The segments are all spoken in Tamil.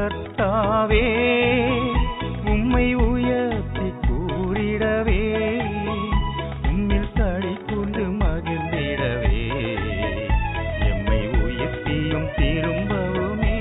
கர்த்தாவே உம்மை உயர்த்தி கூறிடவே உம்மில் களி கொண்டு மகிழ்ந்திடவே எம்மை உயர்த்தியும் திரும்பவுமே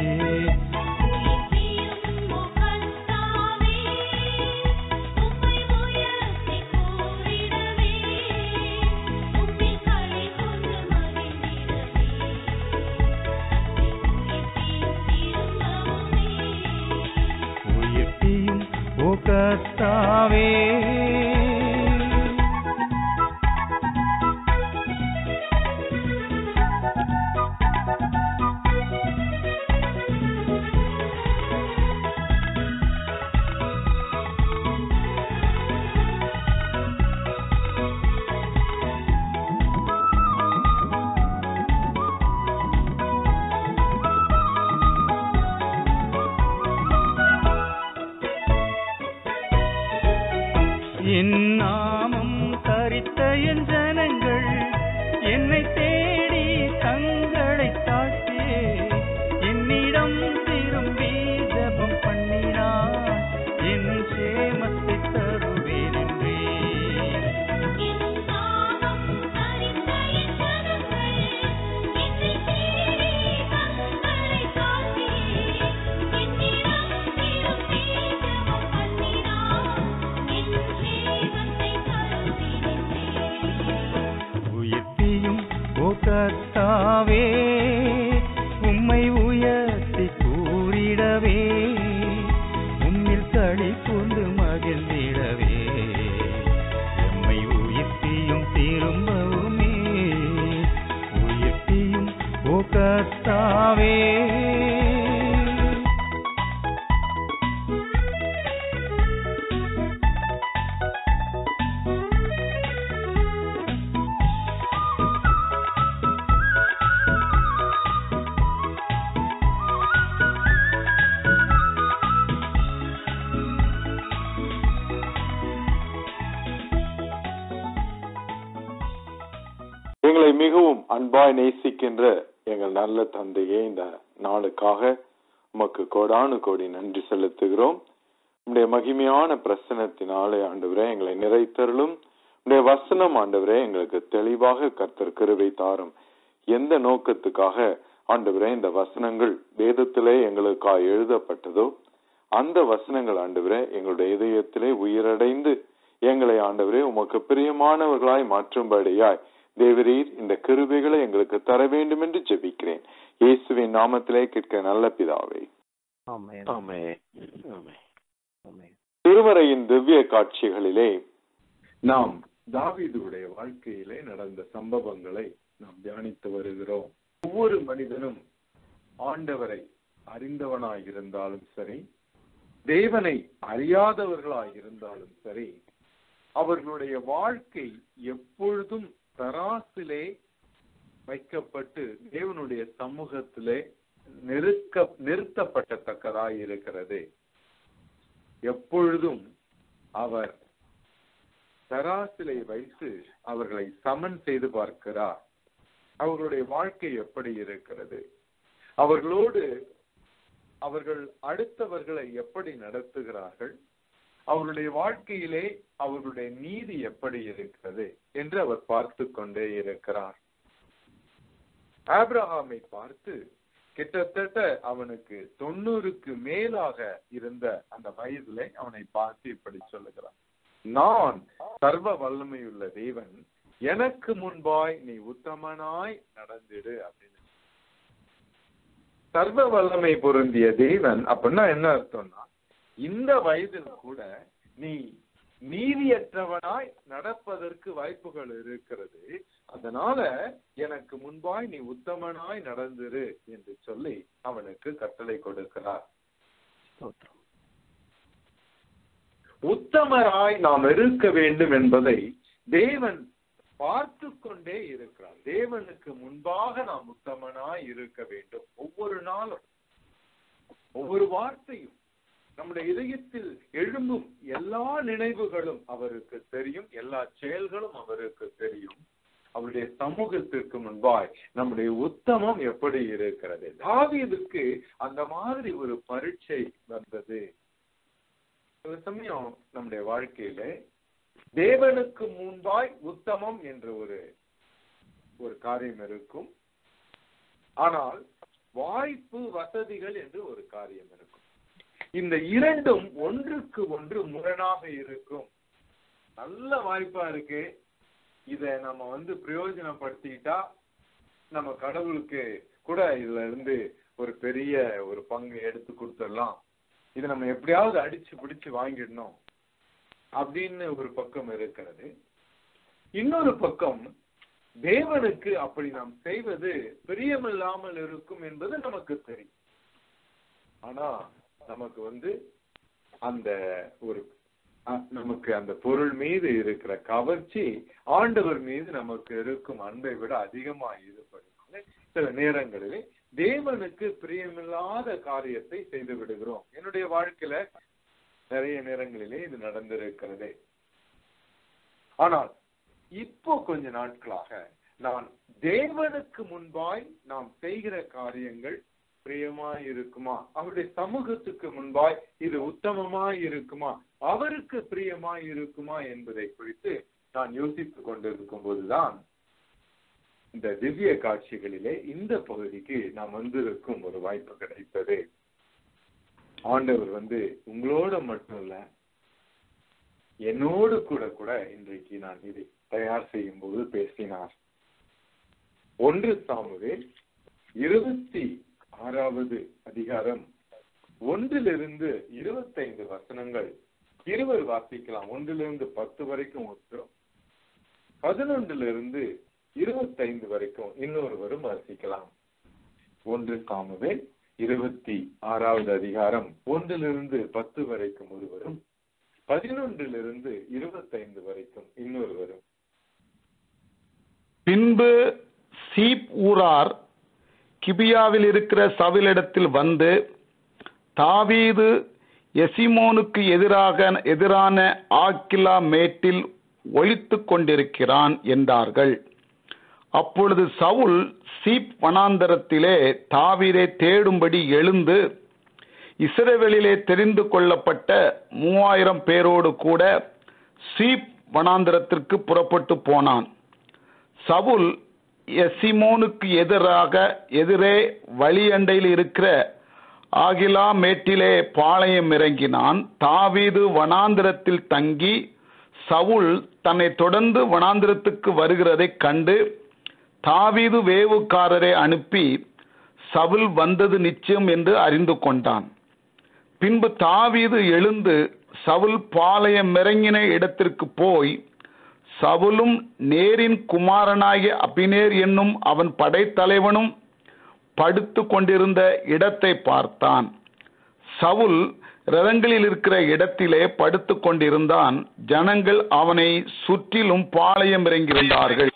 உயர்த்தியும் ஓ கர்த்தாவே என் நாமம் தரித்த என் ஜனங்கள் என்னை தேடி தங்களை தாழ்த்தி என்னிடம் திரும்பி ஜெபம் பண்ணினார் என் சேமத்தை தருவேன் என்றே உயர்த்தியும் ஓ கர்த்தாவே உம்மை உயர்த்தி கூறிடவே உம்மில் களி கொண்டு மகிழ்ந்திடவே எம்மை உயர்த்தியும் திரும்பவுமே உயர்த்தியும் ஓ கர்த்தாவே எங்களை மிகவும் அன்பாய் நேசிக்கின்ற எங்கள் நல்ல தந்தையே இந்த நாளுக்காக உமக்கு கோடானு கோடி நன்றி செலுத்துகிறோம் உடைய மகிமையான பிரசனத்தினாலே ஆண்டவரே எங்களை நிறைத்தருளும் உடைய வசனம் ஆண்டவரே எங்களுக்கு தெளிவாக கர்த்தர் கிருபை தாரும் எந்த நோக்கத்துக்காக ஆண்டவரே இந்த வசனங்கள் வேதத்திலே எங்களுக்காக எழுதப்பட்டதோ அந்த வசனங்கள் ஆண்டவரே எங்களுடைய இதயத்திலே உயிரடைந்து எங்களை ஆண்டவரே உமக்கு பிரியமானவர்களாய் மாற்றும்படியாய் தேவரீர் இந்த கிருபைகளை எங்களுக்கு தர வேண்டும் என்று ஜெபிக்கிறேன் இயேசுவின் நாமத்திலே கேட்க நல்ல பிதாவே ஆமென் ஆமே ஆமென் திருமறையின் திவ்ய காட்சிகளிலே நாம் தாவீதுடைய வாழ்க்கையிலே நடந்த சம்பவங்களை நாம் தியானித்து வருகிறோம் ஒவ்வொரு மனிதனும் ஆண்டவரை அறிந்தவனாய் இருந்தாலும் சரி தேவனை அறியாதவர்களாய் இருந்தாலும் சரி அவர்களுடைய வாழ்க்கை எப்பொழுதும் தராசிலே வைக்கப்பட்டு தேவனுடைய சமூகத்திலே நெருக்க நிறுத்தப்பட்டத்தக்கதாய் இருக்கிறது எப்பொழுதும் அவர் தராசிலை வைத்து அவர்களை சமன் செய்து பார்க்கிறார் அவர்களுடைய வாழ்க்கை எப்படி இருக்கிறது அவர்களோடு அவர்கள் அடுத்தவர்களை எப்படி நடத்துகிறார்கள் அவருடைய வாழ்க்கையிலே அவர்களுடைய நீதி எப்படி இருக்கிறது என்று அவர் பார்த்து கொண்டே இருக்கிறார் ஆபிரகாமை பார்த்து கிட்டத்தட்ட அவனுக்கு தொண்ணூறுக்கு மேலாக இருந்த அந்த வயதிலே அவனை பார்த்து இப்படி சொல்லுகிறான் நான் சர்வ வல்லமையுள்ள தேவன் எனக்கு முன்பாய் நீ உத்தமனாய் நடந்திடு அப்படின்னு சர்வ வல்லமை பொருந்திய தேவன் அப்படின்னா என்ன அர்த்தம்னா இந்த வயதில் கூட நீ நீதியற்றவனாய் நடப்பதற்கு வாய்ப்புகள் இருக்கிறது அதனால எனக்கு முன்பாய் நீ உத்தமனாய் நடந்திரு என்று சொல்லி அவனுக்கு கட்டளை கொடுக்கிறார் ஸ்தோத்திரம் உத்தமராய் நாம் இருக்க வேண்டும் என்பதை தேவன் பார்த்து கொண்டே இருக்கிறார் தேவனுக்கு முன்பாக நாம் உத்தமனாய் இருக்க வேண்டும் ஒவ்வொரு நாளும் ஒவ்வொரு வார்த்தையும் நம்முடைய இதயத்தில் எழும்பும் எல்லா நினைவுகளும் அவருக்கு தெரியும் எல்லா செயல்களும் அவருக்கு தெரியும் அவருடைய சமூகத்திற்கு முன்பாய் நம்முடைய உத்தமம் எப்படி இருக்கிறது தாவீதுக்கு அந்த மாதிரி ஒரு பரீட்சை வந்தது சில சமயம் நம்முடைய வாழ்க்கையில தேவனுக்கு முன்பாய் உத்தமம் என்ற ஒரு ஒரு காரியம் இருக்கும் ஆனால் வாய்ப்பு வசதிகள் என்று ஒரு காரியம் இருக்கும் இந்த இரண்டும் ஒன்றுக்கு ஒன்று முரணாக இருக்கும் நல்ல வாய்ப்பா இருக்கு இத நம்ம வந்து பிரயோஜனப்படுத்திக்கிட்டா நம்ம கடவுளுக்கு கூட இதுல இருந்து ஒரு பெரிய ஒரு பங்கு எடுத்து கொடுத்துடலாம் இதை நம்ம எப்படியாவது அடிச்சு பிடிச்சு வாங்கிடணும் அப்படின்னு ஒரு பக்கம் இருக்கிறது இன்னொரு பக்கம் தேவனுக்கு அப்படி நாம் செய்வது பிரியமில்லாமல் இருக்கும் என்பது நமக்கு தெரியும் ஆனா நமக்கு வந்து அந்த ஒரு அ- நமக்கு அந்த பொருள் மீது இருக்கிற கவர்ச்சி ஆண்டவர் மீது நமக்கு இருக்கும் அன்பை விட அதிகமா ஈடுபடுகிறது சில நேரங்களிலே தேவனுக்கு பிரியமில்லாத காரியத்தை செய்து விடுகிறோம் என்னுடைய வாழ்க்கையில நிறைய நேரங்களிலே இது நடந்திருக்கிறது ஆனால் இப்போ கொஞ்ச நாட்களாக நான் தேவனுக்கு முன்பாய் நாம் செய்கிற காரியங்கள் பிரியமாய் இருக்குமா அவருடைய சமூகத்துக்கு முன்பாய் இது உத்தமமாய் இருக்குமா அவருக்கு பிரியமாய் இருக்குமா என்பதை குறித்து நான் யோசித்துக் கொண்டிருக்கும் போதுதான் இந்த திவ்ய காட்சிகளிலே இந்த பகுதிக்கு நாம் வந்திருக்கும் ஒரு வாய்ப்பு கிடைத்தது ஆண்டவர் வந்து உங்களோட மட்டும் இல்ல என்னோடு கூட கூட இன்றைக்கு நான் இதை தயார் செய்யும் போது பேசினார் ஒன்று சாமுவேல் இருபத்தி ஆறாவது அதிகாரம் ஒன்றிலிருந்து இருபத்தைந்து வசனங்கள் இருவர் வாசிக்கலாம் ஒன்றிலிருந்து பத்து வரைக்கும் ஒருத்தரும் பதினொன்றிலிருந்து இருபத்தைந்து வரைக்கும் இன்னொருவரும் வாசிக்கலாம் ஒன்று சாமுவேல் இருபத்தி ஆறாவது அதிகாரம் ஒன்றிலிருந்து பத்து வரைக்கும் ஒருவரும் பதினொன்றிலிருந்து இருபத்தைந்து வரைக்கும் இன்னொருவரும் பின்பு சீப் ஊரார் கிபியாவில் இருக்கிற சவிலிடத்தில் வந்து தாவீது எசிமோனுக்கு எதிராக எதிரான ஆக்கிலா மேட்டில் ஒழித்துக் கொண்டிருக்கிறான் என்றார்கள் அப்பொழுது சவுல் சீப் வனாந்தரத்திலே தாவீதை தேடும்படி எழுந்து இஸ்ரவேலிலே தெரிந்து கொள்ளப்பட்ட மூவாயிரம் பேரோடு கூட சீப் வனாந்தரத்திற்கு புறப்பட்டு போனான் சவுல் எசிமோனுக்கு எதிராக எதிரே வழியண்டையில் இருக்கிற ஆகிலா மேட்டிலே பாளையம் இறங்கினான் தாவீது வனாந்திரத்தில் தங்கி சவுல் தன்னை தொடர்ந்து வனாந்திரத்துக்கு வருகிறதைக் கண்டு தாவீது வேவுக்காரரை அனுப்பி சவுல் வந்தது நிச்சயம் என்று அறிந்து கொண்டான் பின்பு தாவீது எழுந்து சவுல் பாளையம் இறங்கின இடத்திற்கு போய் சவுலும் நேரின் குமாரனாகிய அபினேர் என்னும் அவன் படைத்தலைவனும் படுத்து கொண்டிருந்த இடத்தை பார்த்தான் சவுல் ரதங்களில் இருக்கிற இடத்திலே படுத்து கொண்டிருந்தான் ஜனங்கள் அவனை சுற்றிலும் பாளையம் இறங்கியிருந்தார்கள்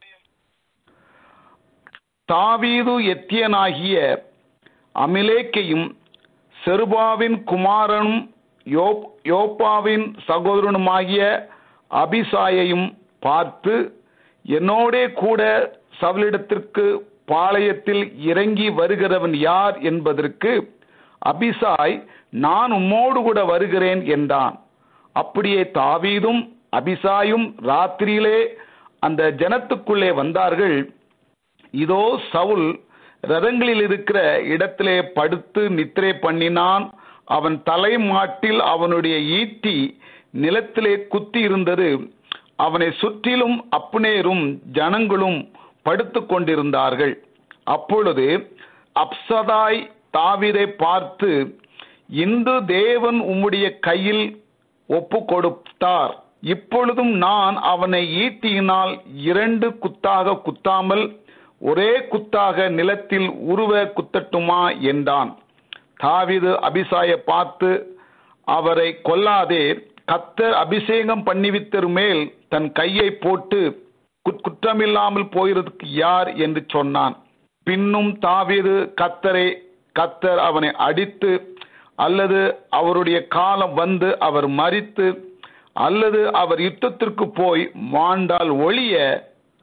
தாவீது எத்தியனாகிய அமிலேக்கையும் செருபாவின் குமாரனும் யோப் யோப்பாவின் சகோதரனுமாகிய அபிசாயையும் பார்த்து என்னோடே கூட சவலிடத்திற்கு பாளையத்தில் இறங்கி வருகிறவன் யார் என்பதற்கு அபிசாய் நான் உம்மோடு கூட வருகிறேன் என்றான் அப்படியே தாவீதும் அபிசாயும் ராத்திரியிலே அந்த ஜனத்துக்குள்ளே வந்தார்கள் இதோ சவுல் ரதங்களில் இருக்கிற இடத்திலே படுத்து நித்திரை பண்ணினான் அவன் தலைமாட்டில் அவனுடைய ஈட்டி நிலத்திலே குத்தி இருந்தது அவனை சுற்றிலும் அப்னேரும் ஜனங்களும் படுத்து கொண்டிருந்தார்கள் அப்பொழுது அப்சதாய் தாவீதை பார்த்து இன்று தேவன் உம்முடைய கையில் ஒப்பு கொடுத்தார் இப்பொழுதும் நான் அவனை ஈட்டியினால் இரண்டு குத்தாக குத்தாமல் ஒரே குத்தாக நிலத்தில் உருவ குத்தட்டுமா என்றான் தாவீது அபிசாயை பார்த்து அவரை கொல்லாதே கத்தர் அபிஷேகம் பண்ணிவித்தர் மேல் தன் கையை போட்டு குத்- குற்றமில்லாமல் போகிறதுக்கு யார் என்று சொன்னான் பின்னும் தாவீது கத்தரை கத்தர் அவனை அடித்து அல்லது அவருடைய காலம் வந்து அவர் மரித்து அல்லது அவர் யுத்தத்திற்கு போய் மாண்டால் ஒழிய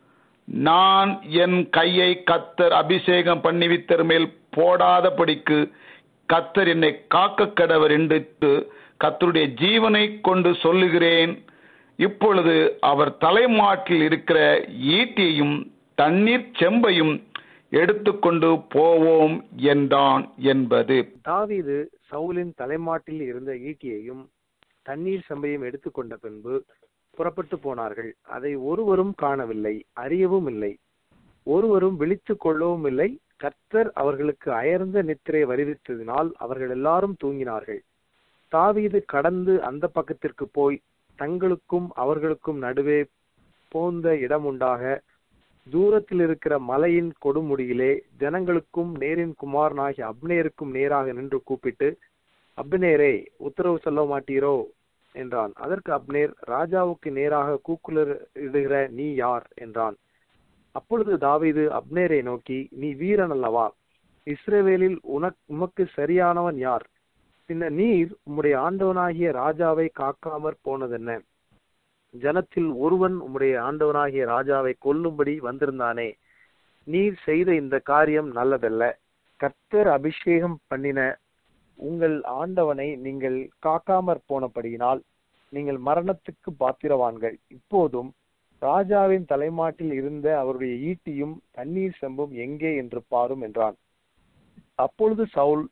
நான் என் கையை கத்தர் அபிஷேகம் பண்ணிவித்தர் மேல் போடாதபடிக்கு கத்தர் என்னை காக்க கடவர் என்று கத்தருடைய ஜீவனை கொண்டு சொல்லுகிறேன் இப்பொழுது அவர் தலைமாட்டில் இருக்கிற ஈட்டியையும் தண்ணீர் செம்பையும் எடுத்துக்கொண்டு போவோம் என்றான் என்பது தாவீது சவுலின் தலைமாட்டில் இருந்த ஈட்டியையும் தண்ணீர் சம்பையும் எடுத்துக்கொண்ட பின்பு புறப்பட்டு போனார்கள் அதை ஒருவரும் காணவில்லை அறியவும் இல்லை ஒருவரும் விழித்துக் கொள்ளவும் இல்லை கர்த்தர் அவர்களுக்கு அயர்ந்த நித்திரை வருவித்ததினால் அவர்கள் எல்லாரும் தூங்கினார்கள் தாவீது கடந்து அந்த பக்கத்திற்கு போய் தங்களுக்கும் அவர்களுக்கும் நடுவே போந்த இடம் உண்டாக தூரத்தில் இருக்கிற மலையின் கொடுமுடியிலே ஜனங்களுக்கும் நேரின் குமாரனாகிய அப்னேருக்கும் நேராக நின்று கூப்பிட்டு அப்னேரே உத்தரவு சொல்ல மாட்டீரோ என்றான் அதற்கு அப்னேர் ராஜாவுக்கு நேராக கூக்குலர் இடுகிற நீ யார் என்றான் அப்பொழுது தாவீது அப்னேரை நோக்கி நீ வீரன் அல்லவா இஸ்ரவேலில் உனக் உமக்கு சரியானவன் யார் பின்னர் நீர் உம்முடைய ஆண்டவனாகிய ராஜாவை காக்காமற் போனதென்ன ஜனத்தில் ஒருவன் உம்முடைய ஆண்டவனாகிய ராஜாவை கொல்லும்படி வந்திருந்தானே நீர் செய்த இந்த காரியம் நல்லதல்ல கர்த்தர் அபிஷேகம் பண்ணின உங்கள் ஆண்டவனை நீங்கள் காக்காமற் போனபடியினால் நீங்கள் மரணத்துக்கு பாத்திரவான்கள் இப்போதும் ராஜாவின் தலைமாட்டில் இருந்த அவருடைய ஈட்டியும் தண்ணீர் செம்பும் எங்கே என்று பாரும் என்றான் அப்பொழுது சவுல்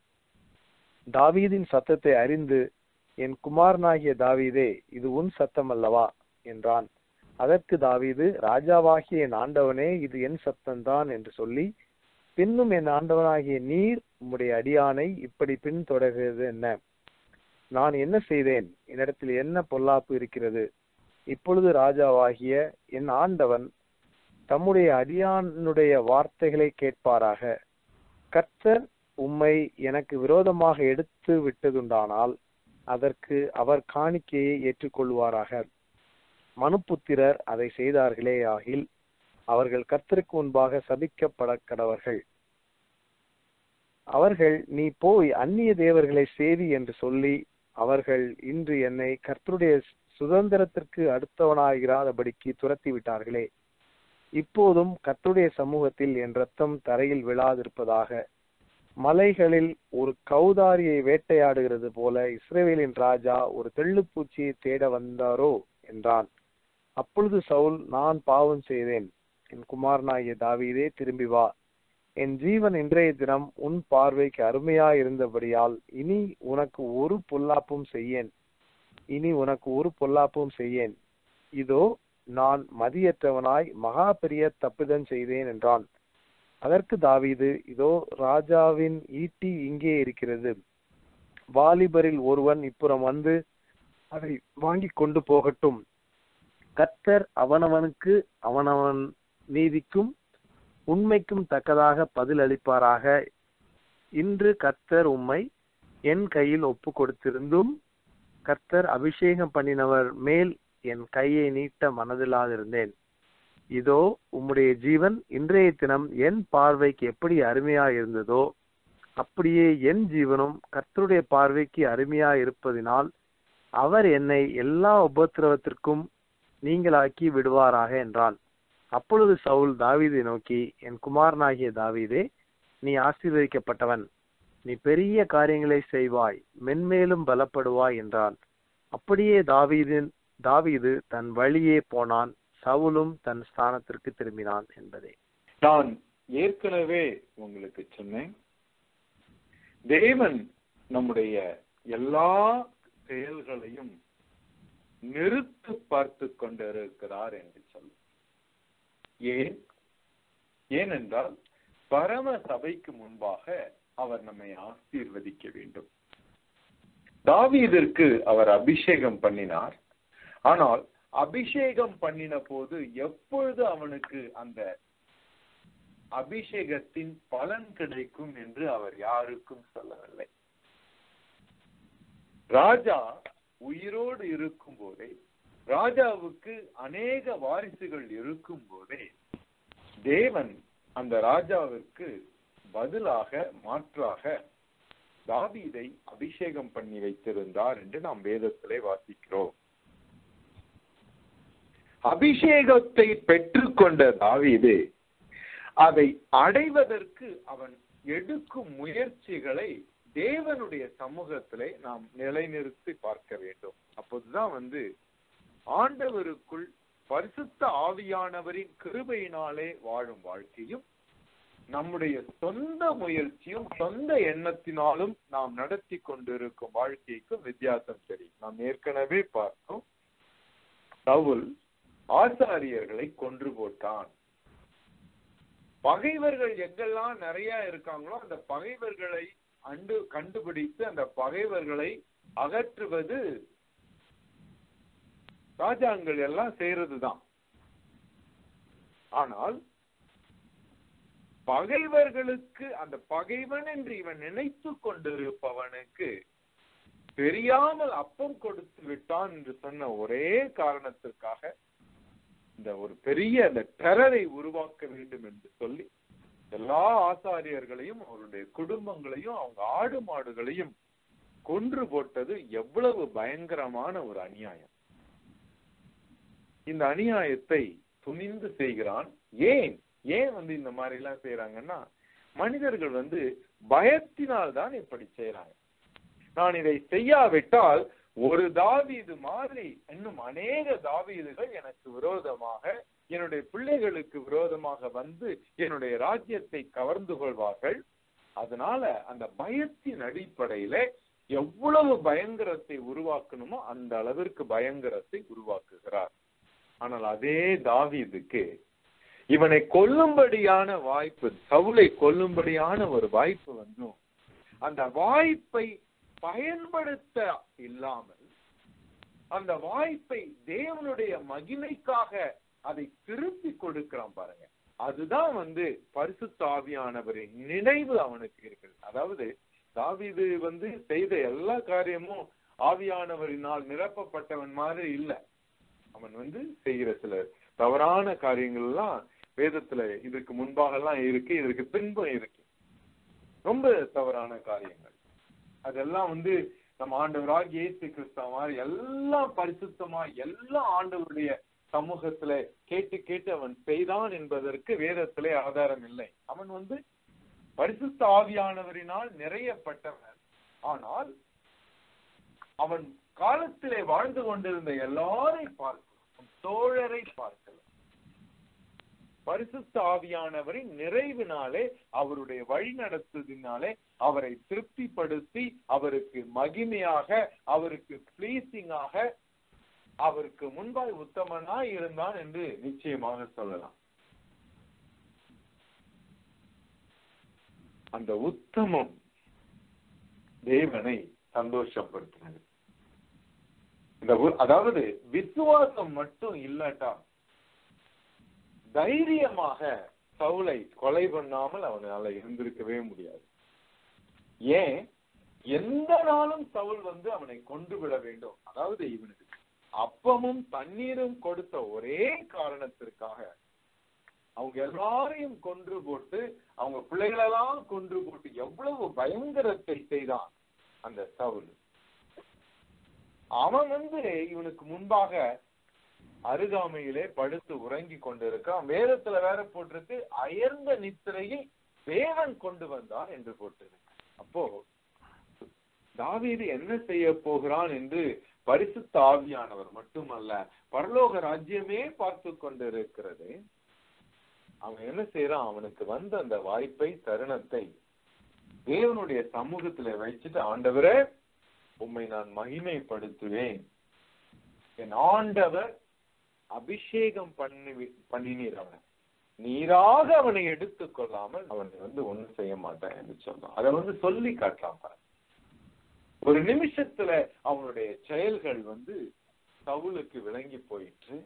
தாவீதின் சத்தத்தை அறிந்து என் குமாரனாகிய தாவீதே இது உன் சத்தம் அல்லவா என்றான் அதற்கு தாவீது ராஜாவாகிய என் ஆண்டவனே இது என் சத்தம்தான் என்று சொல்லி பின்னும் என் ஆண்டவனாகிய நீர் உம்முடைய அடியானை இப்படி பின் தொடர்கிறது என்ன நான் என்ன செய்தேன் என்னிடத்தில் என்ன பொல்லாப்பு இருக்கிறது இப்பொழுது ராஜாவாகிய என் ஆண்டவன் தம்முடைய அடியானுடைய வார்த்தைகளை கேட்பாராக கர்த்தர் உம்மை எனக்கு விரோதமாக எடுத்து விட்டதுண்டானால் அதற்கு அவர் காணிக்கையை ஏற்றுக்கொள்வாராக மனுப்புத்திரர் அதை செய்தார்களே ஆகில் அவர்கள் கர்த்தருக்கு முன்பாக சபிக்கப்பட கடவர்கள் அவர்கள் நீ போய் அந்நிய தேவர்களை சேவி என்று சொல்லி அவர்கள் இன்று என்னை கர்த்தருடைய சுதந்திரத்திற்கு அடுத்தவனாகிறாதபடிக்கு துரத்தி விட்டார்களே இப்போதும் கர்த்தருடைய சமூகத்தில் என் ரத்தம் தரையில் விழாதிருப்பதாக மலைகளில் ஒரு கௌதாரியை வேட்டையாடுகிறது போல இஸ்ரேவேலின் ராஜா ஒரு தெள்ளுப்பூச்சியை தேட வந்தாரோ என்றான் அப்பொழுது சவுல் நான் பாவம் செய்தேன் என் குமாரனாகிய தாவீதே திரும்பி வா என் ஜீவன் இன்றைய தினம் உன் பார்வைக்கு அருமையா இருந்தபடியால் இனி உனக்கு ஒரு பொல்லாப்பும் செய்யேன் இனி உனக்கு ஒரு பொல்லாப்பும் செய்யேன் இதோ நான் மதியற்றவனாய் மகா பெரிய தப்புதன் செய்தேன் என்றான் அதற்கு தாவீது இதோ ராஜாவின் ஈட்டி இங்கே இருக்கிறது வாலிபரில் ஒருவன் இப்புறம் வந்து அதை வாங்கி கொண்டு போகட்டும் கர்த்தர் அவனவனுக்கு அவனவன் நீதிக்கும் உண்மைக்கும் தக்கதாக பதில் அளிப்பாராக இன்று கர்த்தர் உம்மை என் கையில் ஒப்பு கொடுத்திருந்தும் கர்த்தர் அபிஷேகம் பண்ணினவர் மேல் என் கையை நீட்ட மனதில்லாதிருந்தேன் இதோ உம்முடைய ஜீவன் இன்றைய தினம் என் பார்வைக்கு எப்படி அருமையா இருந்ததோ அப்படியே என் ஜீவனும் கர்த்தருடைய பார்வைக்கு அருமையா இருப்பதினால் அவர் என்னை எல்லா உபத்திரவத்திற்கும் நீங்களாக்கி விடுவாராக என்றான் அப்பொழுது சவுல் தாவீதை நோக்கி என் குமாரனாகிய தாவீதே நீ ஆசீர்வதிக்கப்பட்டவன் நீ பெரிய காரியங்களை செய்வாய் மென்மேலும் பலப்படுவாய் என்றான் அப்படியே தாவீதின் தாவீது தன் வழியே போனான் சவுலும் தன் ஸ்தானத்திற்கு திரும்பினான் என்பதே நான் ஏற்கனவே உங்களுக்கு சொன்னேன் தேவன் நம்முடைய எல்லா செயல்களையும் நிறுத்து பார்த்து கொண்டிருக்கிறார் என்று சொல்லும் ஏன் ஏனென்றால் பரம சபைக்கு முன்பாக அவர் நம்மை ஆசீர்வதிக்க வேண்டும் தாவீதிற்கு அவர் அபிஷேகம் பண்ணினார் ஆனால் அபிஷேகம் பண்ணின போது எப்பொழுது அவனுக்கு அந்த அபிஷேகத்தின் பலன் கிடைக்கும் என்று அவர் யாருக்கும் சொல்லவில்லை ராஜா உயிரோடு இருக்கும் போதே ராஜாவுக்கு அநேக வாரிசுகள் இருக்கும் போதே தேவன் அந்த ராஜாவிற்கு பதிலாக மாற்றாக தாவீதை அபிஷேகம் பண்ணி வைத்திருந்தார் என்று நாம் வேதத்திலே வாசிக்கிறோம் அபிஷேகத்தை பெற்றுக்கொண்ட தாவீது அதை அடைவதற்கு அவன் எடுக்கும் முயற்சிகளை தேவனுடைய சமூகத்திலே நாம் நிலைநிறுத்தி பார்க்க வேண்டும் அப்போதுதான் வந்து ஆண்டவருக்குள் பரிசுத்த ஆவியானவரின் கிருபையினாலே வாழும் வாழ்க்கையும் நம்முடைய சொந்த முயற்சியும் சொந்த எண்ணத்தினாலும் நாம் நடத்தி கொண்டிருக்கும் வாழ்க்கைக்கும் வித்தியாசம் தெரியும் நாம் ஏற்கனவே பார்த்தோம் சவுல் ஆசாரியர்களை கொன்று போட்டான் பகைவர்கள் எங்கெல்லாம் நிறைய இருக்காங்களோ அந்த பகைவர்களை அண்டு கண்டுபிடித்து அந்த பகைவர்களை அகற்றுவது ராஜாங்கள் எல்லாம் செய்யறதுதான் ஆனால் பகைவர்களுக்கு அந்த பகைவன் என்று இவன் நினைத்து கொண்டிருப்பவனுக்கு தெரியாமல் அப்பம் கொடுத்து விட்டான் என்று சொன்ன ஒரே காரணத்திற்காக இந்த ஒரு பெரிய அந்த டெரரை உருவாக்க வேண்டும் என்று சொல்லி எல்லா ஆசாரியர்களையும் அவருடைய குடும்பங்களையும் அவங்க ஆடு மாடுகளையும் கொன்று போட்டது எவ்வளவு பயங்கரமான ஒரு அநியாயம் இந்த அநியாயத்தை துணிந்து செய்கிறான் ஏன் ஏன் வந்து இந்த மாதிரி எல்லாம் செய்யறாங்கன்னா மனிதர்கள் வந்து பயத்தினால் தான் இப்படி செய்யறாங்க நான் இதை செய்யாவிட்டால் ஒரு தாவீது மாதிரி இன்னும் அநேக தாவீதுகள் எனக்கு விரோதமாக என்னுடைய பிள்ளைகளுக்கு விரோதமாக வந்து என்னுடைய ராஜ்யத்தை கவர்ந்து கொள்வார்கள் அதனால அந்த பயத்தின் அடிப்படையில எவ்வளவு பயங்கரத்தை உருவாக்கணுமோ அந்த அளவிற்கு பயங்கரத்தை உருவாக்குகிறார் ஆனால் அதே தாவீதுக்கு இவனை கொல்லும்படியான வாய்ப்பு சவுளை கொல்லும்படியான ஒரு வாய்ப்பு வந்தும் அந்த வாய்ப்பை பயன்படுத்த இல்லாமல் அந்த வாய்ப்பை தேவனுடைய மகிமைக்காக அதை திருப்பி கொடுக்கிறான் பாருங்க அதுதான் வந்து பரிசுத்த ஆவியானவரின் நினைவு அவனுக்கு இருக்கு அதாவது தாவீது வந்து செய்த எல்லா காரியமும் ஆவியானவரினால் நிரப்பப்பட்டவன் மாதிரி இல்ல அவன் வந்து செய்கிற சில தவறான காரியங்கள் எல்லாம் வேதத்துல இதுக்கு முன்பாக எல்லாம் இருக்கு இதற்கு பின்பும் இருக்கு ரொம்ப தவறான காரியங்கள் அதெல்லாம் வந்து நம்ம ஆண்டவராக இயேசு கிறிஸ்தவ மாதிரி எல்லாம் பரிசுத்தமா எல்லாம் ஆண்டவருடைய சமூகத்துல கேட்டு கேட்டு அவன் செய்தான் என்பதற்கு வேதத்திலே ஆதாரம் இல்லை அவன் வந்து பரிசுத்த ஆவியானவரினால் நிறையப்பட்டவன் ஆனால் அவன் காலத்திலே வாழ்ந்து கொண்டிருந்த எல்லாரை பார்க்கலாம் தோழரை பார்க்கலாம் பரிசுத்த ஆவியானவரின் நிறைவினாலே அவருடைய வழி நடத்துவதனாலே அவரை திருப்திப்படுத்தி அவருக்கு மகிமையாக அவருக்கு பிளீசிங்காக அவருக்கு முன்பாய் உத்தமனாய் இருந்தான் என்று நிச்சயமாக சொல்லலாம் அந்த உத்தமம் தேவனை சந்தோஷப்படுத்தினது இந்த உ- அதாவது விசுவாசம் மட்டும் இல்லாட்டா தைரியமாக சவுலை கொலை பண்ணாமல் அவனால இருந்திருக்கவே முடியாது ஏன் எந்த நாளும் சவுல் வந்து அவனை கொண்டு விட வேண்டும் அதாவது இவனுக்கு அப்பமும் தண்ணீரும் கொடுத்த ஒரே காரணத்திற்காக அவங்க எல்லாரையும் கொன்று போட்டு அவங்க பிள்ளைகளெல்லாம் கொன்று போட்டு எவ்வளவு பயங்கரத்தை செய்தான் அந்த சவுல் அவன் வந்து இவனுக்கு முன்பாக அருகாமையிலே படுத்து உறங்கி கொண்டிருக்கான் வேதத்துல வேற போட்டிருக்கு அயர்ந்த நித்திரையில் தேவன் கொண்டு வந்தார் என்று போட்டிருக்கு அப்போ தாவீது என்ன செய்ய போகிறான் என்று பரிசுத்த ஆவியானவர் மட்டுமல்ல பரலோக ராஜ்யமே பார்த்து கொண்டிருக்கிறது அவன் என்ன செய்யறான் அவனுக்கு வந்த அந்த வாய்ப்பை தருணத்தை தேவனுடைய சமூகத்துல வச்சுட்டு ஆண்டவரே உம்மை நான் மகிமைப்படுத்துவேன் என் ஆண்டவர் அபிஷேகம் பண்ணி பண்ணினீர் அவன் நீராக அவனை எடுத்துக் கொள்ளாமல் அவனை வந்து ஒண்ணும் செய்ய மாட்டான் என்று சொல்றான் அதை வந்து சொல்லி காட்டலாம் பாரு. ஒரு நிமிஷத்துல அவனுடைய செயல்கள் வந்து சவுலுக்கு விளங்கி போயிற்று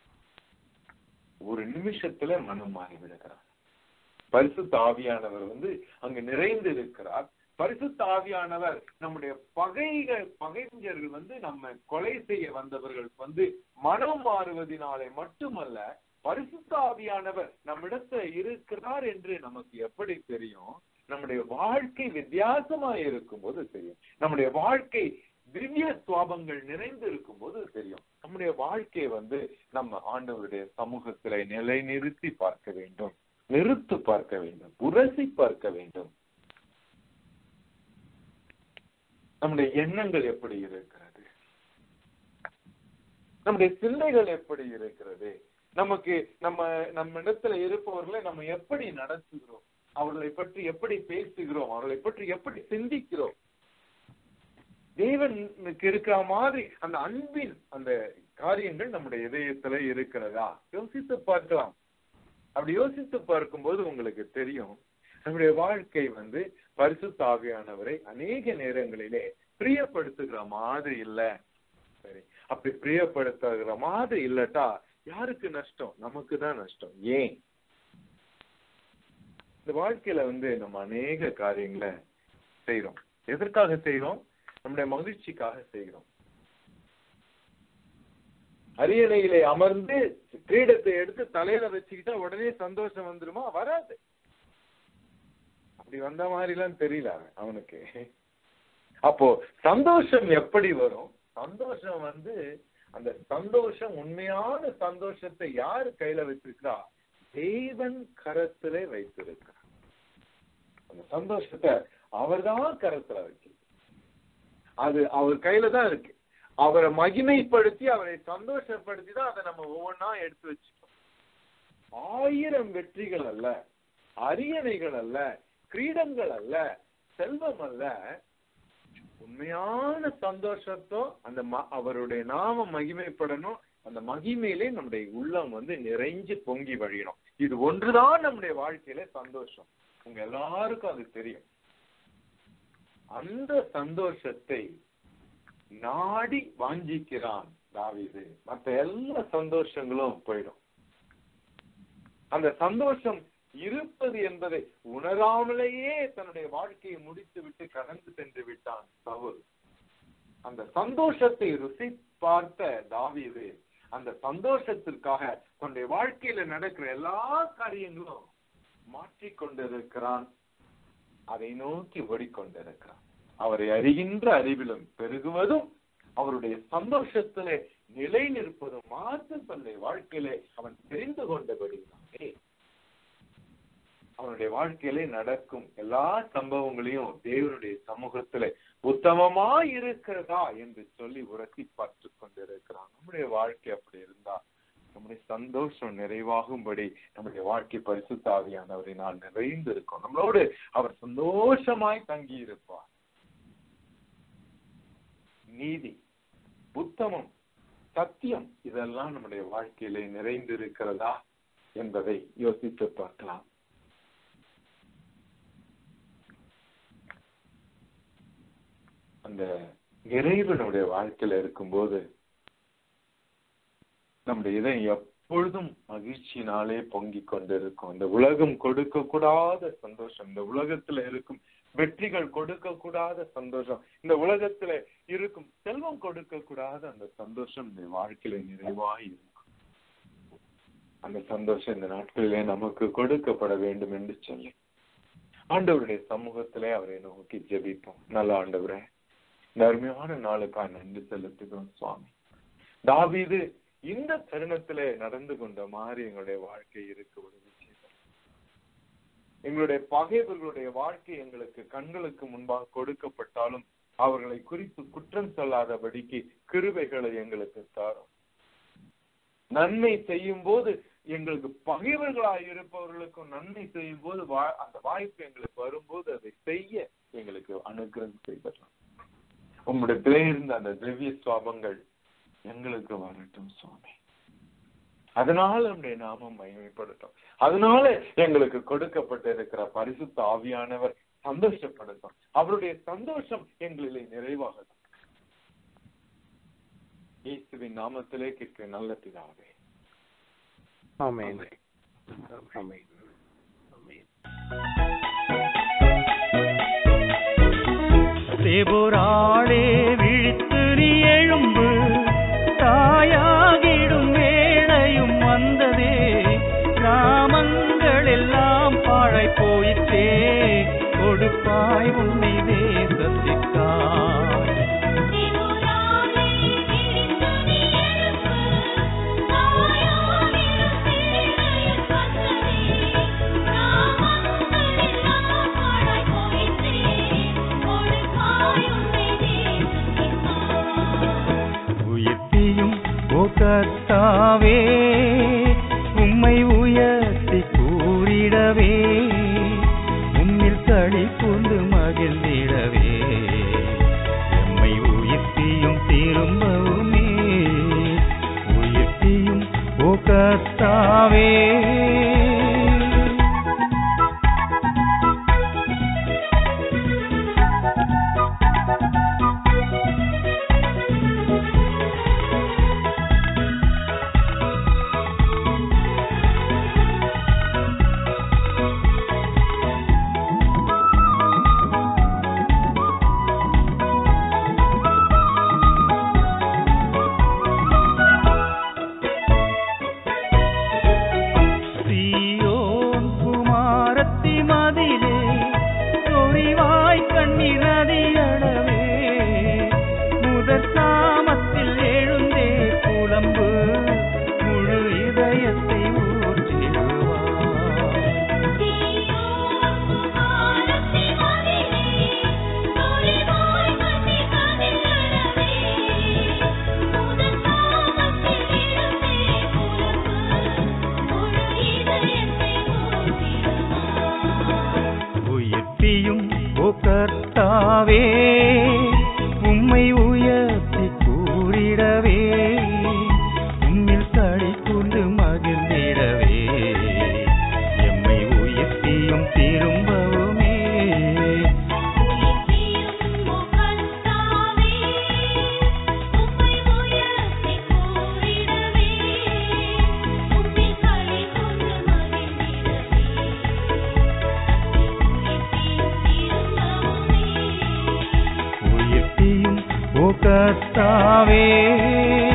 ஒரு நிமிஷத்துல மனம் மாறி விடுகிறார் பரிசுத்த ஆவியானவர் வந்து அங்கு நிறைந்து இருக்கிறார் பரிசுத்த ஆவியானவர் நம்முடைய பகைகள் பகைஞர்கள் வந்து நம்ம கொலை செய்ய வந்தவர்கள் வந்து மனம் மாறுவதினாலே மட்டுமல்ல பரிசுத்த ஆவியானவர் நம்மிடத்துல இருக்கிறார் என்று நமக்கு எப்படி தெரியும் நம்முடைய வாழ்க்கை வித்தியாசமா இருக்கும்போது தெரியும் நம்முடைய வாழ்க்கை திவ்ய சுவாபங்கள் நிறைந்து இருக்கும்போது தெரியும் நம்முடைய வாழ்க்கையை வந்து நம்ம ஆண்டவருடைய சமூகத்தில நிலைநிறுத்தி பார்க்க வேண்டும் நிறுத்து பார்க்க வேண்டும் உரசி பார்க்க வேண்டும் நம்முடைய எண்ணங்கள் எப்படி இருக்கிறது நம்முடைய சிந்தைகள் எப்படி இருக்கிறது நமக்கு நம்ம நம்ம இடத்துல இருப்பவர்களை நம்ம எப்படி நடத்துகிறோம் அவர்களை பற்றி எப்படி பேசுகிறோம் அவர்களை பற்றி எப்படி சிந்திக்கிறோம் தேவனுக்கு இருக்கிற மாதிரி அந்த அன்பின் அந்த காரியங்கள் நம்முடைய இதயத்துல இருக்கிறதா யோசித்து பார்க்கலாம் அப்படி யோசித்து பார்க்கும்போது உங்களுக்கு தெரியும் நம்முடைய வாழ்க்கை வந்து பரிசுத்த ஆவியானவரை அநேக நேரங்களிலே பிரியப்படுத்துகிற மாதிரி இல்ல சரி அப்படி பிரியப்படுத்துகிற மாதிரி இல்லட்டா யாருக்கு நஷ்டம் நமக்கு தான் நஷ்டம் ஏன் இந்த வாழ்க்கையில வந்து நம்ம அநேக காரியங்களை செய்யறோம் எதற்காக செய்யறோம் நம்முடைய மகிழ்ச்சிக்காக செய்கிறோம் அரியணையிலே அமர்ந்து கிரீடத்தை எடுத்து தலையில வச்சுக்கிட்டா உடனே சந்தோஷம் வந்துருமா வராது அப்படி வந்த மாதிரி எல்லாம் தெரியல அவன் அவனுக்கு அப்போ சந்தோஷம் எப்படி வரும் சந்தோஷம் வந்து அந்த சந்தோஷம் உண்மையான சந்தோஷத்தை யாரு கையில வச்சிருக்கிறா தேவன் கரத்திலே வைத்திருக்கிறார் அந்த சந்தோஷத்தை அவர்தான் கரத்துல வைக்க அது அவர் கையில தான் இருக்கு அவரை மகிமைப்படுத்தி அவரை சந்தோஷப்படுத்தி தான் அதை நம்ம ஒவ்வொன்றா எடுத்து வச்சுட்டோம் ஆயிரம் வெற்றிகள் அல்ல அரியணைகள் அல்ல கிரீடங்கள் அல்ல செல்வம் அல்ல உண்மையான சந்தோஷத்தோ அந்த அவருடைய நாம மகிமைப்படணும் அந்த மகிமையிலே நம்முடைய உள்ளம் வந்து நிறைஞ்சு பொங்கி வழியணும் இது ஒன்றுதான் நம்முடைய வாழ்க்கையில சந்தோஷம் உங்க எல்லாருக்கும் அது தெரியும் அந்த சந்தோஷத்தை நாடி வாஞ்சிக்கிறான் தாவிது மற்ற எல்லா சந்தோஷங்களும் போயிடும் அந்த சந்தோஷம் இருப்பது என்பதை உணராமலேயே தன்னுடைய வாழ்க்கையை முடித்து விட்டு கடந்து சென்று விட்டான் சவுல் அந்த சந்தோஷத்தை ருசி பார்த்த தாவீது அந்த சந்தோஷத்திற்காக தன்னுடைய வாழ்க்கையில நடக்கிற எல்லா காரியங்களும் மாற்றிக்கொண்டிருக்கிறான் அதை நோக்கி ஓடிக்கொண்டிருக்கிறான் அவரை அறிகின்ற அறிவிலும் பெருகுவதும் அவருடைய சந்தோஷத்திலே நிலை நிற்பதும் மாற்றம் தன்னுடைய வாழ்க்கையிலே அவன் தெரிந்து கொண்டபடினாலே அவனுடைய வாழ்க்கையிலே நடக்கும் எல்லா சம்பவங்களையும் தேவனுடைய சமூகத்திலே உத்தமமா இருக்கிறதா என்று சொல்லி உரசி பார்த்து கொண்டிருக்கிறான் நம்முடைய வாழ்க்கை அப்படி இருந்தா நம்முடைய சந்தோஷம் நிறைவாகும்படி நம்முடைய வாழ்க்கை பரிசுத்தாவியானவரினால் நிறைந்து இருக்கும் நம்மளோடு அவர் சந்தோஷமாய் தங்கி இருப்பார் நீதி உத்தமம் சத்தியம் இதெல்லாம் நம்முடைய வாழ்க்கையிலே நிறைந்து இருக்கிறதா என்பதை யோசித்து பார்க்கலாம் அந்த நிறைவு நம்முடைய வாழ்க்கையில இருக்கும்போது நம்முடைய இதயம் எப்பொழுதும் மகிழ்ச்சியினாலே பொங்கி கொண்டிருக்கும் இந்த உலகம் கொடுக்க கூடாத சந்தோஷம் இந்த உலகத்துல இருக்கும் வெற்றிகள் கொடுக்க கூடாத சந்தோஷம் இந்த உலகத்துல இருக்கும் செல்வம் கொடுக்க கூடாத அந்த சந்தோஷம் இந்த வாழ்க்கையில நிறைவாய் இருக்கும் அந்த சந்தோஷம் இந்த நாட்களிலே நமக்கு கொடுக்கப்பட வேண்டும் என்று சொல்லி ஆண்டவருடைய சமூகத்திலே அவரை நோக்கி ஜெபிப்போம் நல்ல ஆண்டவரே இந்த அருமையான நாளுக்காக நன்றி செலுத்துகிறோம் சுவாமி தாவீது இந்த தருணத்திலே நடந்து கொண்ட மாதிரி எங்களுடைய வாழ்க்கை இருக்க உதவி செய்தார் எங்களுடைய பகைவர்களுடைய வாழ்க்கை எங்களுக்கு கண்களுக்கு முன்பாக கொடுக்கப்பட்டாலும் அவர்களை குறித்து குற்றம் சொல்லாதபடிக்கு கிருபைகளை எங்களுக்கு தாரும் நன்மை செய்யும் போது எங்களுக்கு பகைவர்களாய் இருப்பவர்களுக்கும் நன்மை செய்யும் போது அந்த வாய்ப்பு எங்களுக்கு வரும்போது அதை செய்ய எங்களுக்கு அனுகிரகம் செய்தரலாம் உங்களுடைய இருந்த அந்த திவ்ய சுவாபங்கள் எங்களுக்கு வரட்டும் சுவாமி அதனால நம்முடைய நாமம் மகிமைப்படட்டும் அதனால எங்களுக்கு கொடுக்கப்பட்டிருக்கிற பரிசுத்த ஆவியானவர் சந்தோஷப்படட்டும் அவருடைய சந்தோஷம் எங்களிலே நிறைவாகட்டும் இயேசுவின் நாமத்திலே கேட்க நல்ல பிதாவே ஆமென் ஆமென் ஆமென் தேபுராளே விழித்து நீ எழும்பு தாயாகிடும் வேளையும் வந்ததே கிராமங்கள் எல்லாம் பாழை போயிற்றே கொடுப்பாய் உன்னை தேசத்திற்காய் கர்த்தாவே உம்மை உயர்த்தி கூறிடவே உம்மில் களி கொண்டு மகிழ்ந்திடவே எம்மை உயிர்த்தியும் திரும்பவுமே உயிர்த்தியும் ஓ கர்த்தாவே சீயோன் குமாரத்தி மதிலே சொரிவாய் கண்ணீர் நதியளவே முதற் சாமத்தில் எழுந்தே புலம்பு முழு இதயத்தை ஊற்றிடுவார் உயிர்ப்பியும் ஓ கர்த்தாவே உம்மை உயர்த்தி கூறிடவே உம்மில் களி கொண்டு மகிழ்ந்திடவே எம்மை உயிர்ப்பியும் திரும்பவுமே உயிர்ப்பியும் ஓ கர்த்தாவே